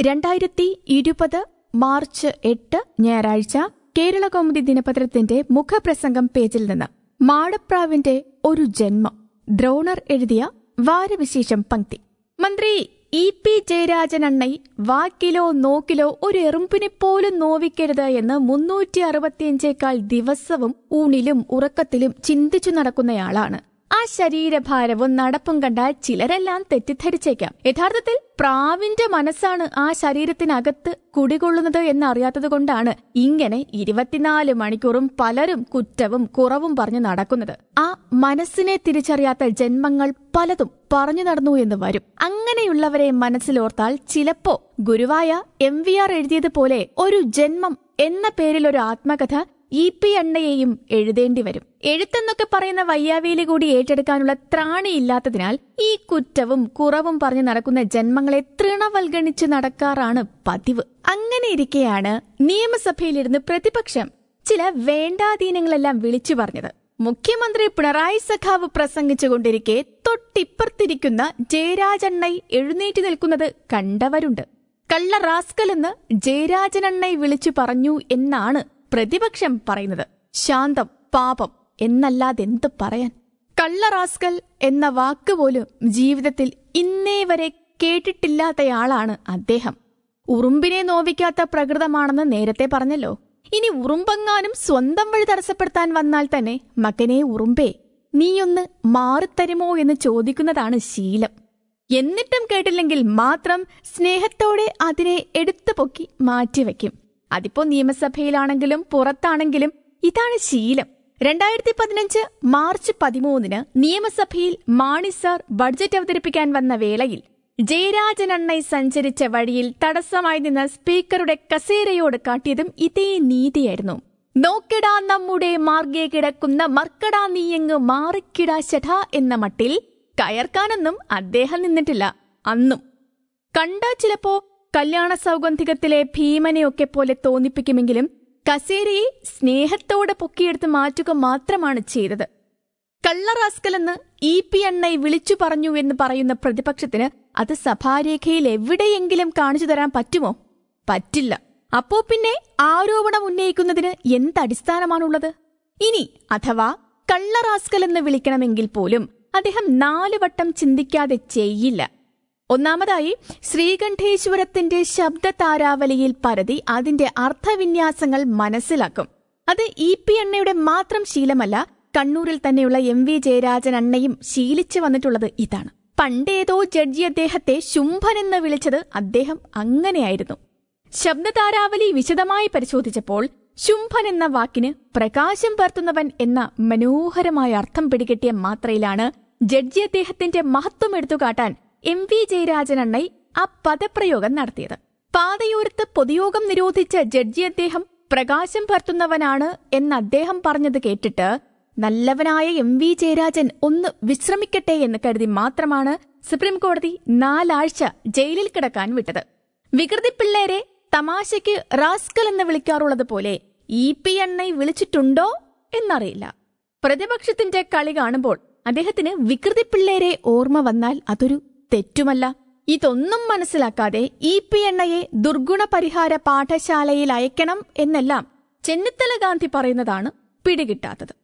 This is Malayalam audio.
രണ്ടായിരത്തി ഇരുപത് മാർച്ച് എട്ട് ഞായറാഴ്ച കേരള കൗമുദി ദിനപത്രത്തിന്റെ മുഖപ്രസംഗം പേജിൽ നിന്ന് മാടപ്രാവിന്റെ ഒരു ജന്മം ദ്രോണർ എഴുതിയ വാരവിശേഷം പങ്ക്തി മന്ത്രി ഇ പി ജയരാജൻ അണ്ണൈ വാക്കിലോ നോക്കിലോ ഒരു എറുമ്പിനെ പോലും നോവിക്കരുത് എന്ന് മുന്നൂറ്റി അറുപത്തിയഞ്ചേക്കാൾ ദിവസവും ഊണിലും ഉറക്കത്തിലും ചിന്തിച്ചു നടക്കുന്നയാളാണ് ആ ശരീരഭാരവും നടപ്പും കണ്ടാൽ ചിലരെല്ലാം തെറ്റിദ്ധരിച്ചേക്കാം യഥാർത്ഥത്തിൽ പ്രാവിന്റെ മനസ്സാണ് ആ ശരീരത്തിനകത്ത് കുടികൊള്ളുന്നത് എന്നറിയാത്തതുകൊണ്ടാണ് ഇങ്ങനെ ഇരുപത്തിനാല് മണിക്കൂറും പലരും കുറ്റവും കുറവും പറഞ്ഞു നടക്കുന്നത് ആ മനസ്സിനെ തിരിച്ചറിയാത്ത ജന്മങ്ങൾ പലതും പറഞ്ഞു നടന്നു എന്ന് വരും അങ്ങനെയുള്ളവരെ മനസ്സിലോർത്താൽ ചിലപ്പോ ഗുരുവായ എം വി ആർ എഴുതിയതുപോലെ ഒരു ജന്മം എന്ന പേരിൽ ഒരു ആത്മകഥ ഇ പി അണ്ണയെയും എഴുതേണ്ടി വരും എഴുത്തെന്നൊക്കെ പറയുന്ന വയ്യാവേലി കൂടി ഏറ്റെടുക്കാനുള്ള ത്രാണിയില്ലാത്തതിനാൽ ഈ കുറ്റവും കുറവും പറഞ്ഞു നടക്കുന്ന ജന്മങ്ങളെ തൃണവൽഗണിച്ച് നടക്കാറാണ് പതിവ് അങ്ങനെ ഇരിക്കെയാണ് നിയമസഭയിലിരുന്ന് പ്രതിപക്ഷം ചില വേണ്ടാധീനങ്ങളെല്ലാം വിളിച്ചു പറഞ്ഞത് മുഖ്യമന്ത്രി പിണറായി സഖാവ് പ്രസംഗിച്ചുകൊണ്ടിരിക്കെ തൊട്ടിപ്പുറത്തിരിക്കുന്ന ജയരാജണ്ണൈ എഴുന്നേറ്റ് നിൽക്കുന്നത് കണ്ടവരുണ്ട് കള്ള റാസ്കലെന്ന് ജയരാജനണ്ണൈ വിളിച്ചു പറഞ്ഞു എന്നാണ് പ്രതിപക്ഷം പറയുന്നത് ശാന്തം പാപം എന്നല്ലാതെന്ത് പറയാൻ കള്ള റാസ്കൽ എന്ന വാക്ക് പോലും ജീവിതത്തിൽ ഇന്നേ വരെ കേട്ടിട്ടില്ലാത്തയാളാണ് അദ്ദേഹം ഉറുമ്പിനെ നോവിക്കാത്ത പ്രകൃതമാണെന്ന് നേരത്തെ പറഞ്ഞല്ലോ ഇനി ഉറുമ്പെങ്ങാനും സ്വന്തം വഴി തടസ്സപ്പെടുത്താൻ വന്നാൽ തന്നെ മകനെ ഉറുമ്പേ നീയൊന്ന് മാറിത്തരുമോ എന്ന് ചോദിക്കുന്നതാണ് ശീലം എന്നിട്ടും കേട്ടില്ലെങ്കിൽ മാത്രം സ്നേഹത്തോടെ അതിനെ എടുത്തു പൊക്കി മാറ്റിവെക്കും അതിപ്പോ നിയമസഭയിലാണെങ്കിലും പുറത്താണെങ്കിലും ഇതാണ് ശീലം രണ്ടായിരത്തി പതിനഞ്ച് മാർച്ച് പതിമൂന്നിന് നിയമസഭയിൽ മാണി സാർ ബഡ്ജറ്റ് അവതരിപ്പിക്കാൻ വന്ന വേളയിൽ ജയരാജൻ അണ്ണൈ സഞ്ചരിച്ച വഴിയിൽ തടസ്സമായി നിന്ന സ്പീക്കറുടെ കസേരയോട് കാട്ടിയതും ഇതേ നീതിയായിരുന്നു നോക്കിടാ നമ്മുടെ മാർഗേ കിടക്കുന്ന മർക്കടാ നീയങ്ങ് മാറിക്കിടാ ശഠ എന്ന മട്ടിൽ കയർക്കാനൊന്നും അദ്ദേഹം നിന്നിട്ടില്ല അന്നും കണ്ടാ ചിലപ്പോ കല്യാണ സൗഗന്ധികത്തിലെ ഭീമനെയൊക്കെ പോലെ തോന്നിപ്പിക്കുമെങ്കിലും കസേരയെ സ്നേഹത്തോടെ പൊക്കിയെടുത്ത് മാറ്റുക മാത്രമാണ് ചെയ്തത് കള്ളറാസ്കലെന്ന് ഇ പി അണ്ണൈ വിളിച്ചു പറഞ്ഞു എന്ന് പറയുന്ന പ്രതിപക്ഷത്തിന് അത് സഭാരേഖയിൽ എവിടെയെങ്കിലും കാണിച്ചു തരാൻ പറ്റുമോ പറ്റില്ല അപ്പോ പിന്നെ ആരോപണം ഉന്നയിക്കുന്നതിന് എന്തടിസ്ഥാനമാണുള്ളത് ഇനി അഥവാ കള്ളറാസ്കലെന്ന് വിളിക്കണമെങ്കിൽ പോലും അദ്ദേഹം നാലു വട്ടം ചിന്തിക്കാതെ ചെയ്യില്ല ഒന്നാമതായി ശ്രീകണ്ഠേശ്വരത്തിന്റെ ശബ്ദ താരാവലിയിൽ പരതി അതിന്റെ അർത്ഥവിന്യാസങ്ങൾ മനസ്സിലാക്കും അത് ഇ പി അണ്ണയുടെ മാത്രം ശീലമല്ല കണ്ണൂരിൽ തന്നെയുള്ള എം വി ജയരാജൻ അണ്ണയും ശീലിച്ചു വന്നിട്ടുള്ളത് ഇതാണ് പണ്ടേതോ ജഡ്ജി അദ്ദേഹത്തെ ശുംഭൻ എന്ന് വിളിച്ചത് അദ്ദേഹം അങ്ങനെയായിരുന്നു ശബ്ദതാരാവലി വിശദമായി പരിശോധിച്ചപ്പോൾ ശുംഭൻ എന്ന വാക്കിന് പ്രകാശം പരത്തുന്നവൻ എന്ന മനോഹരമായ അർത്ഥം പിടികിട്ടിയ മാത്രയിലാണ് ജഡ്ജി അദ്ദേഹത്തിന്റെ മഹത്വം എടുത്തുകാട്ടാൻ എം വി ജയരാജൻ അണ്ണൈ ആ പദപ്രയോഗം നടത്തിയത് പാതയോരത്ത് പൊതുയോഗം നിരോധിച്ച ജഡ്ജി അദ്ദേഹം പ്രകാശം പരത്തുന്നവനാണ് എന്ന് അദ്ദേഹം പറഞ്ഞത് കേട്ടിട്ട് നല്ലവനായ എം വി ജയരാജൻ ഒന്ന് വിശ്രമിക്കട്ടെ എന്ന് കരുതി മാത്രമാണ് സുപ്രീം കോടതി നാലാഴ്ച ജയിലിൽ കിടക്കാൻ വിട്ടത് വികൃതി പിള്ളേരെ തമാശയ്ക്ക് റാസ്കൽ എന്ന് വിളിക്കാറുള്ളത് പോലെ ഇ പി എണ്ണൈ വിളിച്ചിട്ടുണ്ടോ എന്നറിയില്ല പ്രതിപക്ഷത്തിന്റെ കളി കാണുമ്പോൾ അദ്ദേഹത്തിന് വികൃതി പിള്ളേരെ ഓർമ്മ വന്നാൽ അതൊരു തെറ്റുമല്ല ഇതൊന്നും മനസ്സിലാക്കാതെ ഇ പി എണ്ണയെ ദുർഗുണ പരിഹാര പാഠശാലയിൽ അയക്കണം എന്നെല്ലാം ചെന്നിത്തല ഗാന്ധി പറയുന്നതാണ് പിടികിട്ടാത്തത്